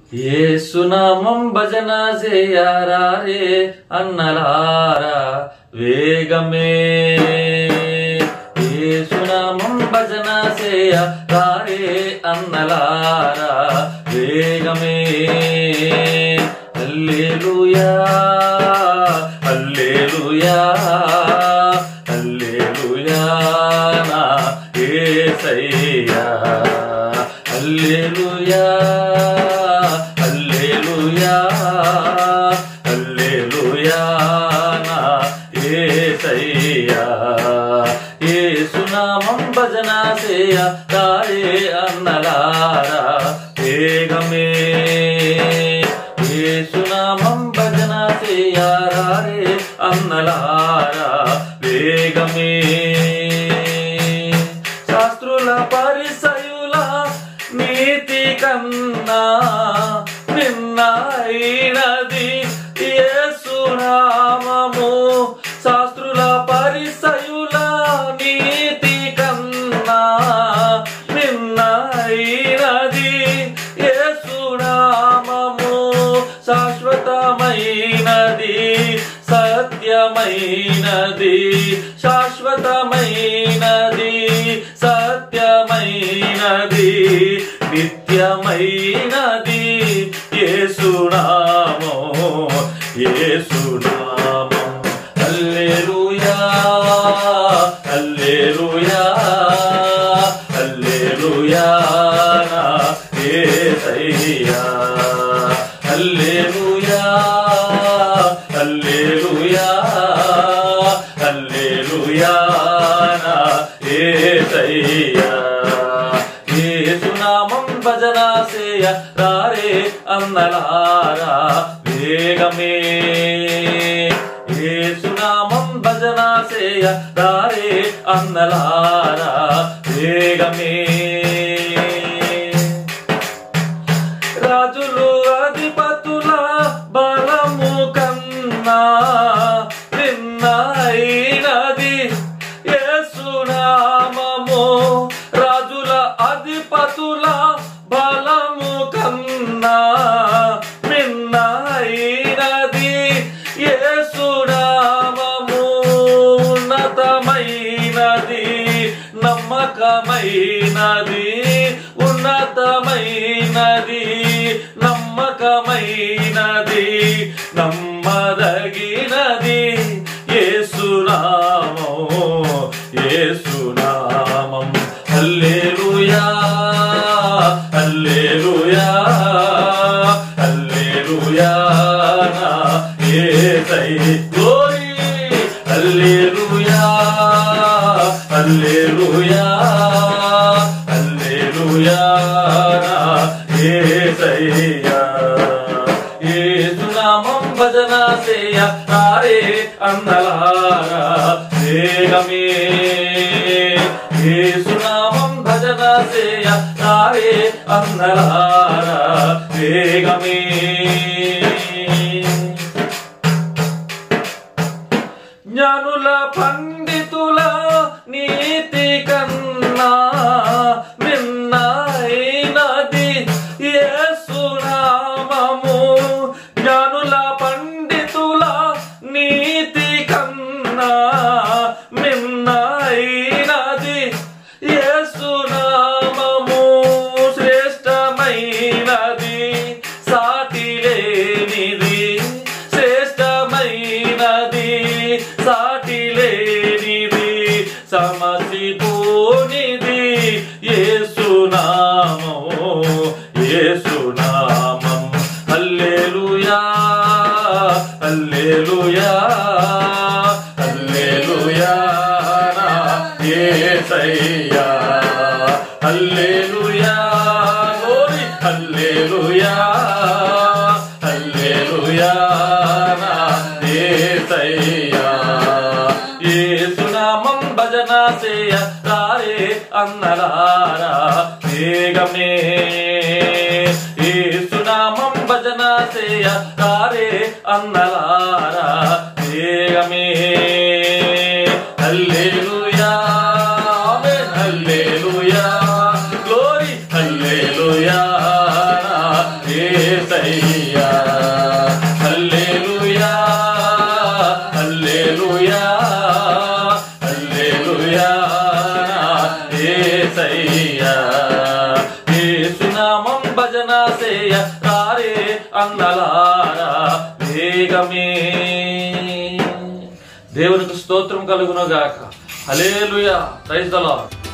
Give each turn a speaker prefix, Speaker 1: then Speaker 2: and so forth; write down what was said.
Speaker 1: ఏసునామం భజన చేయరారే అన్నలారా వేగమే ఏసునామం భజన చేయరారే అన్నలారా వేగమే హల్లెలూయా హల్లెలూయా హల్లెలూయా నా యేసయ్యా హల్లెలూయా హల్లెలూయా హల్లెలూయా నా యేసయ్యా యేసునామం భజన చేయ తారే అన్నలారా వేగమే యేసునామం భజన చేయారే అన్నలారా వేగమే శాస్త్రుల పరిసయుల నీతి కన్నా నిన్నైనది యేసునామము శాస్త్రుల పరిసయుల నీతి కన్నా నిన్నైనది యేసునామము శాశ్వతమైనది సత్యమైనది శాశ్వతమైనది సత్యమైనది నిత్యమైనది యేసునామో యేసునామం హల్లెలూయా హల్లెలూయా హల్లెలూయా నా యేసయ్యా హల్లెలూయా హల్లెలూయా హల్లెలూయా నా యేసయ్యా యేసునామం భజన సేయ రారే అన్నలారా వేగమే యేసునామం భజన సేయ రారే అన్నలారా వేగమే రాజులు అధిపతుల బలము కన్నా నిన్నైనది యేసునామము రాజుల అధిపతుల బలము కన్నా నిన్నైనది యేసునామము ఉన్నతమైనది నమ్మకమైనది ఉన్నతమైనది నమ్మకమైనది నమ్మదగినది యేసునామం యేసునామం హల్లెలూయా హల్లెలూయా హల్లెలూయా నా యేసయ్య గ్లోరీ హల్లెలూయా హల్లెలూయా హల్లెలూయా నా యేసయ్యా యేసునామం భజన సేయ తారే అన్నలారా వేగమే యేసునామం భజన సేయ తారే అన్నలారా వేగమే జ్ఞానుల పండితుల నీతి కన్నా నిన్నైనది యేసునామము జ్ఞానుల పండితుల నీతి కన్నా నిన్నైనది యేసునామము శ్రేష్టమైనది సాటి లేనిది శ్రేష్టమైనది సాటి లేనిది సమసిపోనిది యేసునామం యేసునామం హల్లెలూయా హల్లెలూయా హల్లెలూయా నా యేసయ్యా హల్లెలూయా గోరి హల్లెలూయా హల్లెలూయా నా యేసయ్యా యేసునామం భజన సేయ రారే అన్నలారా వేగమే యేసునామం భజన సేయ రారే అన్నలారా వేగమే హల్లెలూయా ఆమేన్ హల్లెలూయా గ్లోరీ హల్లెలూయా ఏసయ్యా హల్లెలూయా హల్లెలూయా హల్లెలూయా ఏసయ్యా యేసునామం భజన చేయ రారే అన్నలారా వేగమే దేవునికి స్తోత్రం కలుగును గాక హల్లెలూయా ప్రైజ్ ద లార్డ్